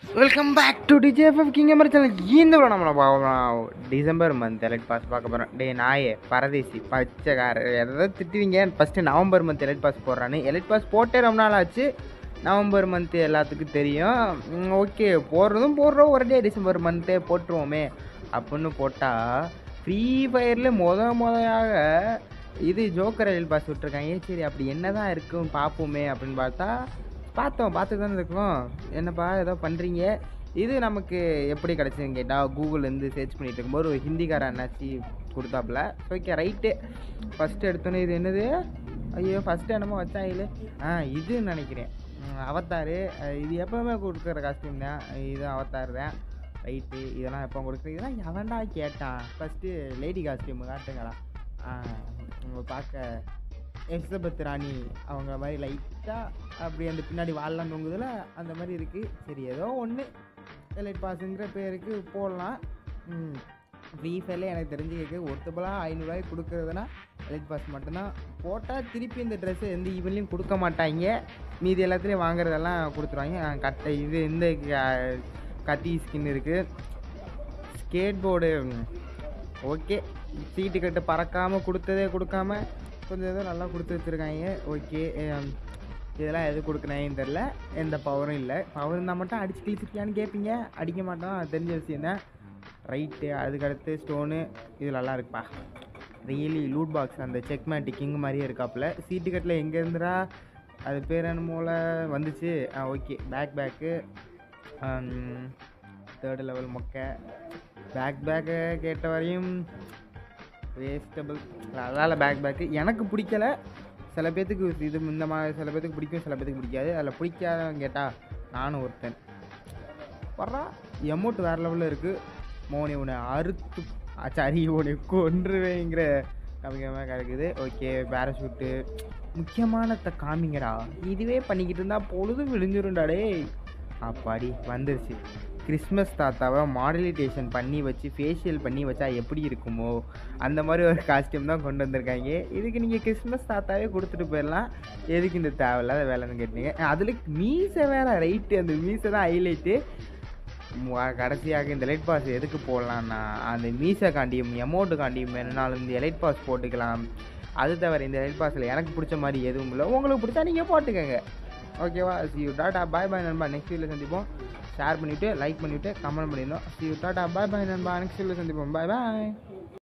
welcome back to DJFF king எமர் channel இந்த விட நம்மளை பார்க்கலாம் டிசம்பர் மந்த் எலைட் பாஸ் பார்க்க போகிறோம் டே நாயே பரதேசி பச்சைக்கார எதாவது திட்டுவீங்க first November month elite pass போடுறான்னு எலைட் பாஸ் போட்டே ரொம்ப நாள் ஆச்சு நவம்பர் மந்த்து எல்லாத்துக்கும் தெரியும் ஓகே போடுறதும் போடுறோம் ஒரே டிசம்பர் மந்த்தே போட்டுருவோமே அப்படின்னு போட்டால் ஃப்ரீ ஃபயரில் முத முதையாக இது ஜோக்கர் எலைட் பாஸ் விட்ருக்காங்க சரி அப்படி என்ன தான் இருக்கும் பார்ப்போமே அப்படின்னு பார்த்தா பார்த்தோம் பார்த்து தானே இருக்கோம் என்னப்பா ஏதோ பண்ணுறீங்க இது நமக்கு எப்படி கிடச்சிதுன்னு கேட்டால் கூகுள்லேருந்து சர்ச் பண்ணிட்டு இருக்கும்போது ஒரு ஹிந்திக்கார அண்ணாச்சி கொடுத்தாப்புல ஓகே ரைட்டு ஃபஸ்ட்டு எடுத்தோன்னே இது என்னது ஐயோ ஃபஸ்ட்டு என்னமோ வச்சாங்களே ஆ இதுன்னு நினைக்கிறேன் ம், அவத்தாரு அஹ் இது எப்போவுமே கொடுக்குற காஸ்டியூம் தான் இது அவத்தார் தான் ரைட்டு இதெல்லாம் எப்போ கொடுக்குறது இதெல்லாம் எவன்டா கேட்டான் ஃபஸ்ட்டு லேடி காஸ்டியூம் காட்டுங்களா உங்களை பார்க்க எலிசபெத் ராணி அவங்க மாதிரி லைட்டாக அப்படி அந்த பின்னாடி வாழலாம் தொங்குதுல அந்த மாதிரி இருக்குது சரி ஏதோ ஒன்று எலைட் பாஸுங்கிற பேருக்கு போடலாம் ஃப்ரீ ஃபயரில் எனக்கு தெரிஞ்சு கேட்கு ஒருத்தபலாக ஐநூறுரூவாய்க்கு கொடுக்குறதுனா எலைட் பாஸ் மட்டும்தான் போட்டால் திருப்பி இந்த ட்ரெஸ்ஸு எந்த ஈவெண்ட்லையும் கொடுக்க மாட்டாங்க மீதி எல்லாத்துலேயும் வாங்குறதெல்லாம் கொடுத்துருவாங்க ஆ, கட்டை இது இந்த க- கத்தி ஸ்கின் இருக்குது ஸ்கேட் போர்டு ஓகே சீட்டு கட்டு பறக்காமல் கொடுத்ததே கொடுக்காம கொஞ்சம் ஏதோ நல்லா கொடுத்து வச்சுருக்காங்க ஓகே இதெல்லாம் எது கொடுக்குறாங்கன்னு தெரில எந்த பவரும் இல்லை பவர் இருந்தால் மட்டும் அடிச்சு கிழிச்சிருக்கியான்னு கேட்பீங்க அடிக்க மாட்டோம் அது தெரிஞ்ச விஷயம் தான் ரைட்டு அதுக்கடுத்து ஸ்டோனு இது நல்லா இருக்குப்பா ரியலி லூட் பாக்ஸ் அந்த செக் மேட்டி கிங் மாதிரியே இருக்காப்புல சீட்டு கட்டில் எங்கே இருந்துடா அது பேர் என்னமோல வந்துச்சு ஆ okay pack pack third level மொக்கை பேக் பேக்கை கேட்ட வரையும் வேஸ்டபிள் அதனால் பேக் பேக்கு எனக்கு பிடிக்கல சில பேர்த்துக்கு இது இந்த மாதிரி சில பேர்த்துக்கு பிடிக்கும் சில பேர்த்துக்கு பிடிக்காது அதில் பிடிக்காதவங்க கேட்டால் நானும் ஒருத்தன் வர்றா எமௌண்ட் வேறு லெவலில் இருக்குது மோனி உன்னை அறுத்து சரி உன்னை கொன்றுவேங்கிற காமிக்காம கிடக்குது ஓகே பேராஷூட்டு முக்கியமானத்தை காமிங்கடா இதுவே பண்ணிக்கிட்டு இருந்தால் பொழுது விழிஞ்சிரும்டா டேய் அப்பாடி வந்துருச்சு கிறிஸ்மஸ் தாத்தாவை மாடலிட்டேஷன் பண்ணி வச்சு ஃபேஷியல் பண்ணி வச்சா எப்படி இருக்குமோ அந்த மாதிரி ஒரு காஸ்டியூம் தான் கொண்டு வந்திருக்காங்க இதுக்கு நீங்கள் கிறிஸ்மஸ் தாத்தாவே கொடுத்துட்டு போயிடலாம் எதுக்கு இந்த தேவையில்லாத வேலைன்னு கேட்டீங்க அதில் மீசை வேற ரைட்டு அந்த மீசை தான் ஹைலைட்டு கடைசியாக இந்த எலைட் பாஸ் எதுக்கு போடலான்னா அந்த மீசை காண்டியும் எமௌண்ட்டு காண்டியும் வேணுனாலும் இந்த எலைட் பாஸ் போட்டுக்கலாம் அது தவிர இந்த எலைட் பாஸில் எனக்கு பிடிச்ச மாதிரி எதுவும் இல்லை உங்களுக்கு பிடிச்சா நீங்கள் போட்டுக்கோங்க ஓகேவா சி யூ டாட்டா பாய் பாய் நண்பா நெக்ஸ்ட் வீடியோவில் சந்திப்போம் ஷேர் பண்ணிவிட்டு லைக் பண்ணிவிட்டு கமெண்ட் பண்ணியிருந்தோம் சி யூ டாட்டா பாய் பாய் நண்பா நெக்ஸ்ட் வீடியோவில் சந்திப்போம் பாய் பாய்